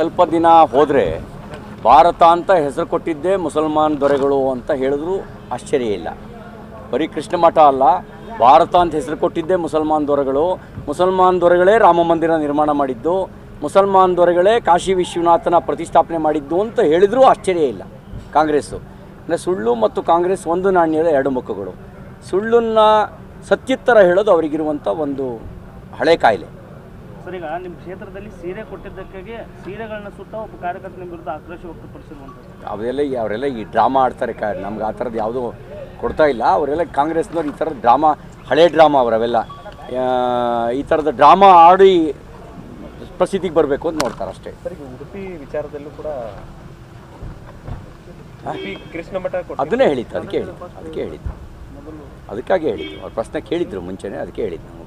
ಸ್ವಲ್ಪ ದಿನ ಹೋದರೆ ಭಾರತ ಅಂತ ಹೆಸರು ಕೊಟ್ಟಿದ್ದೇ ಮುಸಲ್ಮಾನ್ ದೊರೆಗಳು ಅಂತ ಹೇಳಿದ್ರು ಆಶ್ಚರ್ಯ ಇಲ್ಲ ಬರೀ ಕೃಷ್ಣ ಮಠ ಅಲ್ಲ ಭಾರತ ಅಂತ ಹೆಸರು ಕೊಟ್ಟಿದ್ದೇ ಮುಸಲ್ಮಾನ್ ದೊರೆಗಳು ಮುಸಲ್ಮಾನ್ ದೊರೆಗಳೇ ರಾಮ ಮಂದಿರ ನಿರ್ಮಾಣ ಮಾಡಿದ್ದು ಮುಸಲ್ಮಾನ್ ದೊರೆಗಳೇ ಕಾಶಿ ವಿಶ್ವನಾಥನ ಪ್ರತಿಷ್ಠಾಪನೆ ಮಾಡಿದ್ದು ಅಂತ ಹೇಳಿದರೂ ಆಶ್ಚರ್ಯ ಇಲ್ಲ ಕಾಂಗ್ರೆಸ್ಸು ಅಂದರೆ ಸುಳ್ಳು ಮತ್ತು ಕಾಂಗ್ರೆಸ್ ಒಂದು ನಾಣ್ಯದ ಎರಡು ಮುಖಗಳು ಸುಳ್ಳನ್ನು ಸತ್ಯುತ್ತರ ಹೇಳೋದು ಅವರಿಗಿರುವಂಥ ಒಂದು ಹಳೆ ಕಾಯಿಲೆ ಸರ್ ಈಗ ನಿಮ್ಮ ಕ್ಷೇತ್ರದಲ್ಲಿ ಸೀರೆ ಕೊಟ್ಟಿದ್ದಕ್ಕಾಗಿ ಸೀರೆಗಳನ್ನ ಸುಟ್ಟ ಒಬ್ಬ ಕಾರ್ಯಕರ್ತನ ವಿರುದ್ಧ ಆಕ್ರೋಶ ವ್ಯಕ್ತಪಡಿಸಿರುವಂಥದ್ದು ಅವೆಲ್ಲ ಈ- ಅವರೆಲ್ಲ ಈ ಡ್ರಾಮಾ ಆಡ್ತಾರೆ ಕ ನಮ್ಗೆ ಆ ಥರದ್ದು ಯಾವುದೂ ಕೊಡ್ತಾ ಇಲ್ಲ ಅವರೆಲ್ಲ ಕಾಂಗ್ರೆಸ್ನವ್ರು ಈ ಥರದ ಡ್ರಾಮಾ ಹಳೆ ಡ್ರಾಮಾ ಅವರವೆಲ್ಲ ಆ, ಈ ಥರದ ಡ್ರಾಮಾ ಆಡಿ ಪ್ರಸಿದ್ಧಿಗೆ ಬರಬೇಕು ಅಂತ ನೋಡ್ತಾರೆ ಅಷ್ಟೇ ಸರ್ ಈಗ ಉಡುಪಿ ವಿಚಾರದಲ್ಲೂ ಕೂಡ ಉಡುಪಿ ಕೃಷ್ಣ ಮಠ ಕೊಟ್ಟು ಅದನ್ನೇ ಹೇಳಿದ್ದು ಅದಕ್ಕೆ ಹೇಳಿದ್ದು ಅದಕ್ಕೆ ಹೇಳಿದ್ದು ಅದಕ್ಕಾಗಿ ಹೇಳಿದ್ದು ಅವ್ರ ಪ್ರಶ್ನೆ ಕೇಳಿದ್ರು ಮುಂಚೆನೇ ಅದಕ್ಕೆ ಹೇಳಿದ್ದು